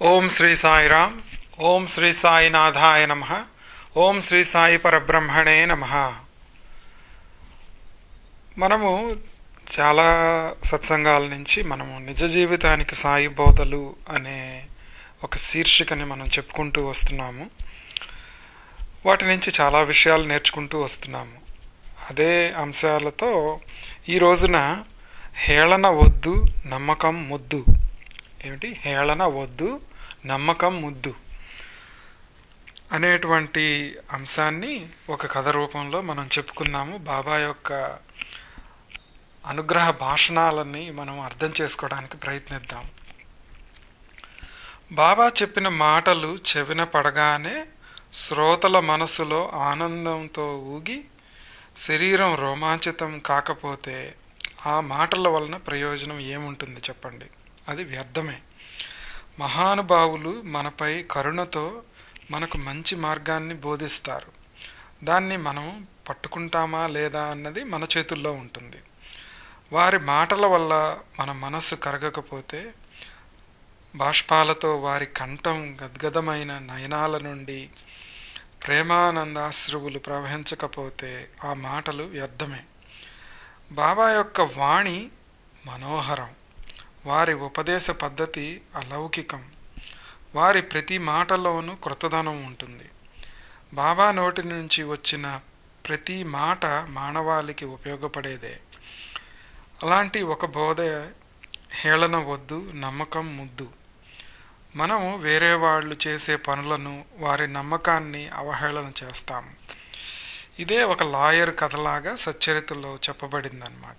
ఓం శ్రీ సాయిరామ్ ఓం శ్రీ సాయినాథాయ నమ ఓం శ్రీ సాయి పరబ్రహ్మణే నమ మనము చాలా సత్సంగాల నుంచి మనము నిజ జీవితానికి సాయి బోధలు అనే ఒక శీర్షికని మనం చెప్పుకుంటూ వస్తున్నాము వాటి నుంచి చాలా విషయాలు నేర్చుకుంటూ వస్తున్నాము అదే అంశాలతో ఈ రోజున హేళన వద్దు నమ్మకం ముద్దు ఏమిటి హేళన వద్దు నమ్మకం ముద్దు అనేటువంటి అంశాన్ని ఒక కథ రూపంలో మనం చెప్పుకున్నాము బాబా యొక్క అనుగ్రహ భాషణాలని మనం అర్థం చేసుకోవడానికి ప్రయత్నిద్దాం బాబా చెప్పిన మాటలు చెవిన పడగానే శ్రోతల మనసులో ఆనందంతో ఊగి శరీరం రోమాంచితం కాకపోతే ఆ మాటల వలన ప్రయోజనం ఏముంటుంది చెప్పండి అది వ్యర్థమే మహానుభావులు మనపై కరుణతో మనకు మంచి మార్గాన్ని బోధిస్తారు దాన్ని మనం పట్టుకుంటామా లేదా అన్నది మన చేతుల్లో ఉంటుంది వారి మాటల వల్ల మన మనస్సు కరగకపోతే బాష్పాలతో వారి కంఠం గద్గదమైన నయనాల నుండి ప్రేమానందాశ్రువులు ప్రవహించకపోతే ఆ మాటలు వ్యర్థమే బాబా యొక్క వాణి మనోహరం వారి ఉపదేశ పద్ధతి అలౌకికం వారి ప్రతి మాటలోనూ కృతధనం ఉంటుంది బాబా నోటి నుంచి వచ్చిన ప్రతి మాట మానవాళికి ఉపయోగపడేదే అలాంటి ఒక బోధ హేళన వద్దు నమ్మకం ముద్దు మనము వేరే వాళ్ళు చేసే పనులను వారి నమ్మకాన్ని అవహేళన చేస్తాము ఇదే ఒక లాయర్ కథలాగా సచ్చరితలో చెప్పబడిందనమాట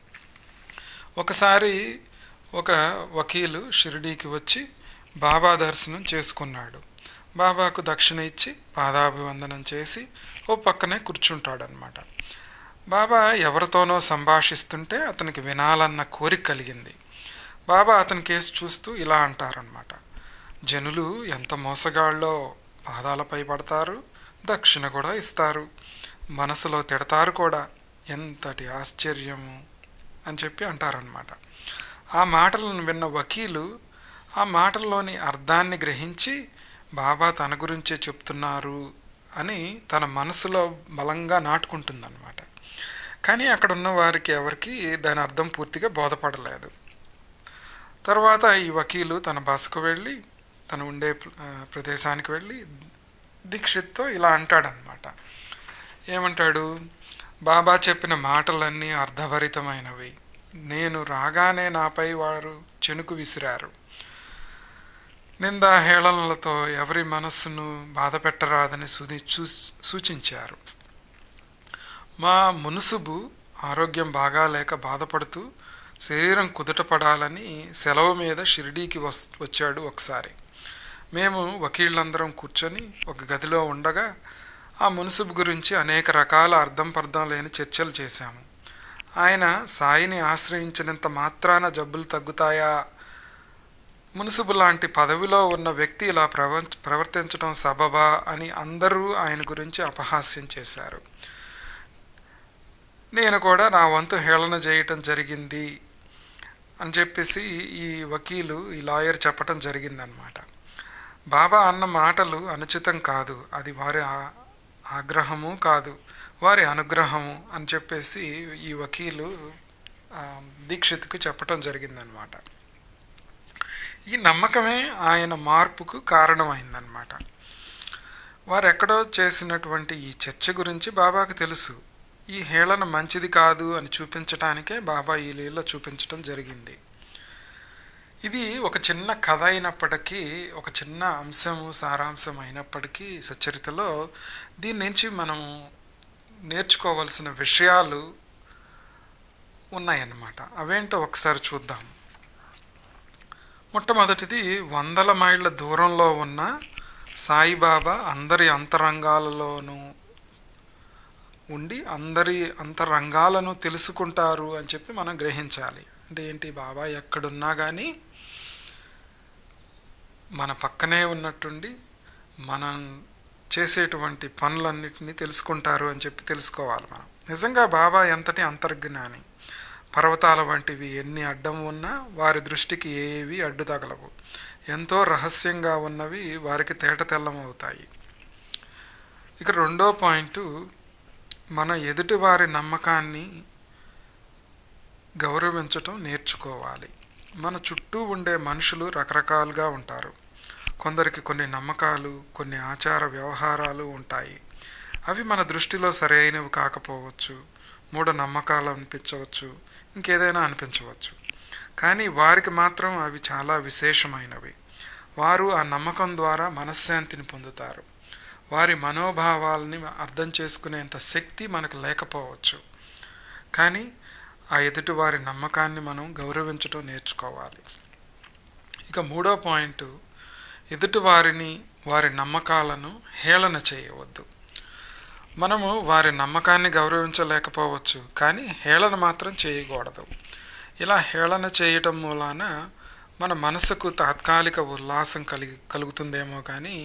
ఒకసారి ఒక వకీలు షిరిడీకి వచ్చి బాబా దర్శనం చేసుకున్నాడు బాబాకు దక్షిణ ఇచ్చి పాదాభివందనం చేసి ఓ పక్కనే కూర్చుంటాడనమాట బాబా ఎవరితోనో సంభాషిస్తుంటే అతనికి వినాలన్న కోరిక కలిగింది బాబా అతని కేసు చూస్తూ ఇలా అంటారనమాట జనులు ఎంత మోసగాళ్ళో పాదాలపై పడతారు దక్షిణ కూడా ఇస్తారు మనసులో తిడతారు కూడా ఎంతటి ఆశ్చర్యము అని చెప్పి అంటారనమాట ఆ మాటలను విన్న వకీలు ఆ మాటల్లోని అర్థాన్ని గ్రహించి బాబా తన గురించే చెప్తున్నారు అని తన మనసులో బలంగా నాటుకుంటుందన్నమాట కానీ అక్కడ ఉన్న వారికి ఎవరికి దాని అర్థం పూర్తిగా బోధపడలేదు తర్వాత ఈ వకీలు తన బస్సుకు వెళ్ళి తను ఉండే ప్రదేశానికి వెళ్ళి దీక్షిత్తో ఇలా అంటాడనమాట ఏమంటాడు బాబా చెప్పిన మాటలన్నీ అర్ధభరితమైనవి నేను రాగానే నాపై వారు చెనుకు విసిరారు నిందాహేళనలతో ఎవరి మనస్సును బాధ పెట్టరాదని సుది సూచించారు మా మునుసుబు ఆరోగ్యం బాగాలేక బాధపడుతూ శరీరం కుదుటపడాలని సెలవు మీద షిరిడీకి వచ్చాడు ఒకసారి మేము వకీళ్ళందరం కూర్చొని ఒక గదిలో ఉండగా ఆ మున్సిబ్ గురించి అనేక రకాల అర్థం పర్థం లేని చర్చలు చేశాము ఆయన సాయిని ఆశ్రయించినంత మాత్రాన జబ్బులు తగ్గుతాయా మున్సిబు లాంటి పదవిలో ఉన్న వ్యక్తి ఇలా ప్రవ ప్రవర్తించడం సబబా అని అందరూ ఆయన గురించి అపహాస్యం చేశారు నేను కూడా నా వంతు హేళన చేయటం జరిగింది అని చెప్పేసి ఈ వకీలు ఈ లాయర్ చెప్పటం జరిగిందనమాట బాబా అన్న మాటలు అనుచితం కాదు అది వారి ఆగ్రహము కాదు వారి అనుగ్రహము అని చెప్పేసి ఈ వకీలు దీక్షిత్కు చెప్పటం జరిగిందనమాట ఈ నమ్మకమే ఆయన మార్పుకు కారణమైందనమాట వారు ఎక్కడో చేసినటువంటి ఈ చర్చ గురించి బాబాకు తెలుసు ఈ హేళన మంచిది కాదు అని చూపించటానికే బాబా ఈ లీల చూపించటం జరిగింది ఇది ఒక చిన్న కథ అయినప్పటికీ ఒక చిన్న అంశము సారాంశం అయినప్పటికీ సచరితలో దీని నుంచి మనం నేర్చుకోవలసిన విషయాలు ఉన్నాయన్నమాట అవేంటో ఒకసారి చూద్దాం మొట్టమొదటిది వందల మైళ్ళ దూరంలో ఉన్న సాయిబాబా అందరి అంతరంగాలలోనూ ఉండి అందరి అంతరంగాలను తెలుసుకుంటారు అని చెప్పి మనం గ్రహించాలి అంటే ఏంటి బాబా ఎక్కడున్నా కానీ మన పక్కనే ఉన్నట్టుండి మనం చేసేటువంటి పనులన్నిటినీ తెలుసుకుంటారు అని చెప్పి తెలుసుకోవాలి మనం నిజంగా బాబా ఎంతటి అంతర్జ్ఞాని పర్వతాల వంటివి ఎన్ని అడ్డం ఉన్నా వారి దృష్టికి ఏవి అడ్డు తగలవు ఎంతో రహస్యంగా ఉన్నవి వారికి తేట తెల్లం అవుతాయి ఇక రెండో పాయింట్ మన ఎదుటి వారి నమ్మకాన్ని గౌరవించటం నేర్చుకోవాలి మన చుట్టూ ఉండే మనుషులు రకరకాలుగా ఉంటారు కొందరికి కొన్ని నమ్మకాలు కొన్ని ఆచార వ్యవహారాలు ఉంటాయి అవి మన దృష్టిలో సరైనవి కాకపోవచ్చు మూఢ నమ్మకాలు అనిపించవచ్చు ఇంకేదైనా అనిపించవచ్చు కానీ వారికి మాత్రం అవి చాలా విశేషమైనవి వారు ఆ నమ్మకం ద్వారా మనశ్శాంతిని పొందుతారు వారి మనోభావాలని అర్థం చేసుకునేంత శక్తి మనకు లేకపోవచ్చు కానీ ఆ ఎదుటి వారి నమ్మకాన్ని మనం గౌరవించడం నేర్చుకోవాలి ఇక మూడో పాయింట్ ఎదుటి వారిని వారి నమ్మకాలను హేళన చేయవద్దు మనము వారి నమ్మకాన్ని గౌరవించలేకపోవచ్చు కానీ హేళన మాత్రం చేయకూడదు ఇలా హేళన చేయటం మూలాన మన మనసుకు తాత్కాలిక ఉల్లాసం కలిగి కలుగుతుందేమో కానీ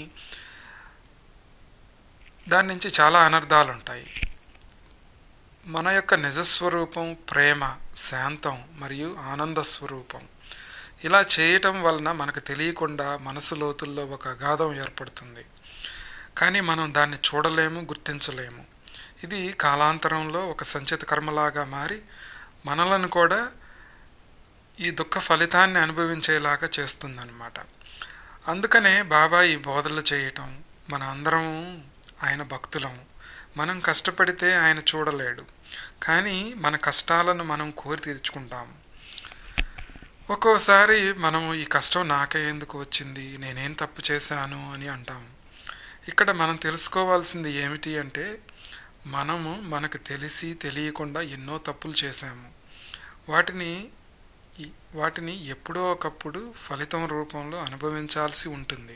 దాని నుంచి చాలా అనర్థాలు ఉంటాయి మన యొక్క నిజస్వరూపం ప్రేమ శాంతం మరియు ఆనంద స్వరూపం ఇలా చేయటం వలన మనకు తెలియకుండా మనసు లోతుల్లో ఒక అగాధం ఏర్పడుతుంది కానీ మనం దాన్ని చూడలేము గుర్తించలేము ఇది కాలాంతరంలో ఒక సంచిత కర్మలాగా మారి మనలను కూడా ఈ దుఃఖ ఫలితాన్ని అనుభవించేలాగా చేస్తుందన్నమాట అందుకనే బాబా ఈ బోధలు చేయటం మన అందరం ఆయన భక్తులం మనం కష్టపడితే ఆయన చూడలేడు కానీ మన కష్టాలను మనం కోరి తీర్చుకుంటాము ఒక్కోసారి మనం ఈ కష్టం నాకే ఎందుకు వచ్చింది నేనేం తప్పు చేశాను అని అంటాం ఇక్కడ మనం తెలుసుకోవాల్సింది ఏమిటి అంటే మనము మనకు తెలిసి తెలియకుండా ఎన్నో తప్పులు చేశాము వాటిని వాటిని ఎప్పుడో ఒకప్పుడు ఫలితం రూపంలో అనుభవించాల్సి ఉంటుంది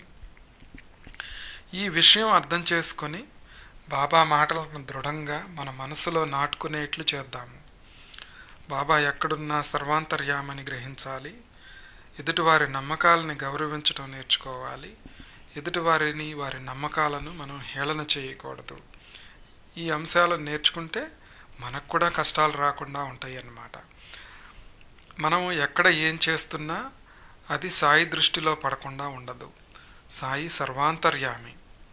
ఈ విషయం అర్థం చేసుకొని బాబా మాటలను దృఢంగా మన మనసులో నాటుకునేట్లు చేద్దాము బాబా ఎక్కడున్నా సర్వాంతర్యామని గ్రహించాలి ఎదుటివారి నమ్మకాలని గౌరవించడం నేర్చుకోవాలి ఎదుటివారిని వారి నమ్మకాలను మనం హేళన చేయకూడదు ఈ అంశాలను నేర్చుకుంటే మనకు కూడా కష్టాలు రాకుండా ఉంటాయి అన్నమాట మనము ఎక్కడ ఏం చేస్తున్నా అది సాయి దృష్టిలో పడకుండా ఉండదు సాయి సర్వాంతర్యామి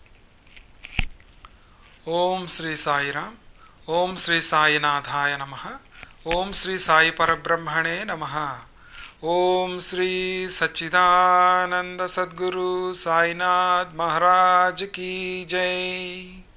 ఓం శ్రీ సాయిరామ్ ఓం శ్రీ సాయినాథాయ నమ ఓం శ్రీ సాయి పరబ్రహ్మణే నమ ఓం శ్రీ సచ్చిదానంద సద్గురు సాయినాథ్ మహారాజ్ కీ జై